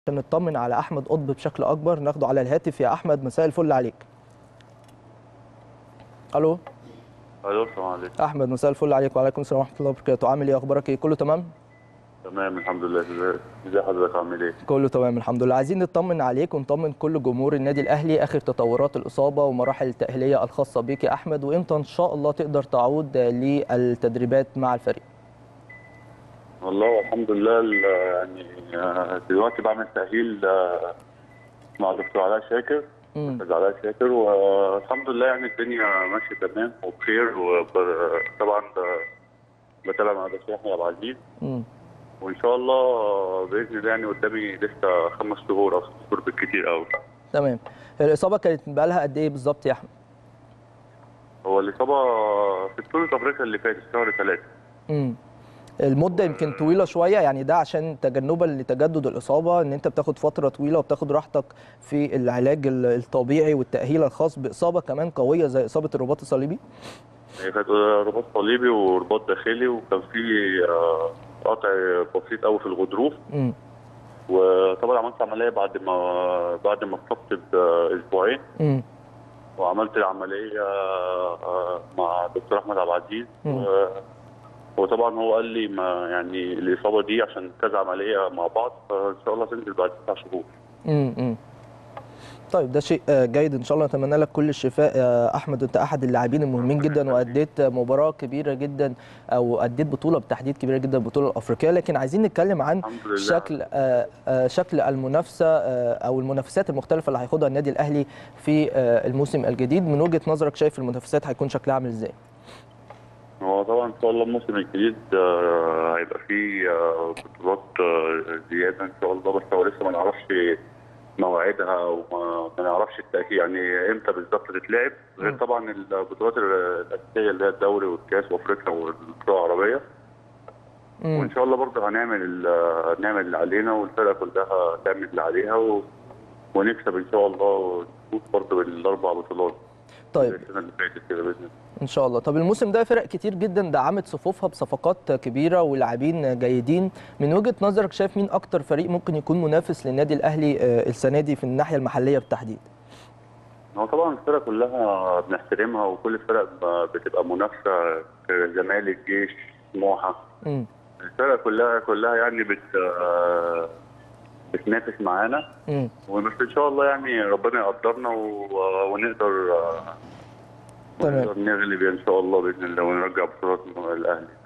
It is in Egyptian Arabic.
عشان نطمن على احمد قطب بشكل اكبر ناخده على الهاتف يا احمد مساء الفل عليك الو الو السلام عليكم احمد مساء الفل عليك وعليكم السلام ورحمه الله وبركاته عامل ايه اخبارك ايه كله تمام تمام الحمد لله ازاي ازاي حضرتك عامل ايه كله تمام الحمد لله عايزين نطمن عليك ونطمن كل جمهور النادي الاهلي اخر تطورات الاصابه ومراحل التاهيليه الخاصه بيك يا احمد وامتى ان شاء الله تقدر تعود للتدريبات مع الفريق والله الحمد لله ال- يعني آه، دلوقتي بعمل تأهيل آه، مع دكتور علاء شاكر امم دكتور علاء شاكر والحمد لله يعني الدنيا ماشية تمام وبخير وطبعا بتابع مع دكتور احمد عبد العزيز امم وان شاء الله باذن الله يعني قدامي لسه خمس شهور او ست شهور بالكتير قوي تمام الاصابه كانت بقالها قد ايه بالظبط يا احمد هو الاصابه في بطوله افريقيا اللي فاتت شهر ثلاثه امم المده يمكن طويله شويه يعني ده عشان تجنبا لتجدد الاصابه ان انت بتاخد فتره طويله وبتاخد راحتك في العلاج ال- الطبيعي والتاهيل الخاص باصابه كمان قويه زي اصابه الرباط الصليبي هي كانت رباط صليبي ورباط داخلي وكان في آه، قطع بسيط قوي في الغضروف امم وطبعا عملت عمليه بعد ما بعد ما اتصبت باسبوعين امم وعملت العمليه آه، مع الدكتور احمد عبد العزيز مم. و- وطبعا هو قال لي ما يعني الاصابه دي عشان كذا عمليه مع بعض فان شاء الله تنزل بعد تسع شهور امم طيب ده شيء آه، جيد ان شاء الله نتمنى لك كل الشفاء يا احمد انت احد اللاعبين المهمين جدا واديت مباراه كبيره جدا او اديت بطوله بالتحديد كبيره جدا البطوله الافريقيه لكن عايزين نتكلم عن الحمد لله. شكل آه، آه، شكل المنافسه آه، او المنافسات المختلفه اللي هياخدها النادي الاهلي في آه، الموسم الجديد من وجهه نظرك شايف المنافسات هيكون شكلها عامل ازاي؟ هو طبعا ان شاء الله الموسم الجديد آه، هيبقى فيه آه، بطولات آه، زياده ان شاء الله بس هو لسه ما نعرفش مواعيدها وما ما نعرفش التاكيد يعني امتى بالظبط تتلعب غير مم. طبعا البطولات الاساسيه اللي هي الدوري والكاس وافريقيا والبطوله العربيه مم. وان شاء الله برضه هنعمل ال- نعمل اللي علينا والفرقه كلها تعمل اللي عليها و... ونكسب ان شاء الله ونفوز برضه بالاربع بطولات طيب زي السنه اللي فاتت كده باذن الله ان شاء الله طب الموسم ده فرق كتير جدا دعمت صفوفها بصفقات كبيره ولاعبين جيدين من وجهه نظرك شايف مين اكتر فريق ممكن يكون منافس للنادي الاهلي آه، السنه دي في الناحيه المحليه بالتحديد هو طبعا الفرق كلها بنحترمها وكل الفرق ب- بتبقى منافسه زمالك جيش سموحه امم الفرق كلها كلها يعني بت آه، بتنافس معانا امم وبس ان شاء الله يعني ربنا يقدرنا و- ونقدر آه، تمام. ونقدر نغلب ان شاء الله باذن الله ونرجع بطولات الاهلي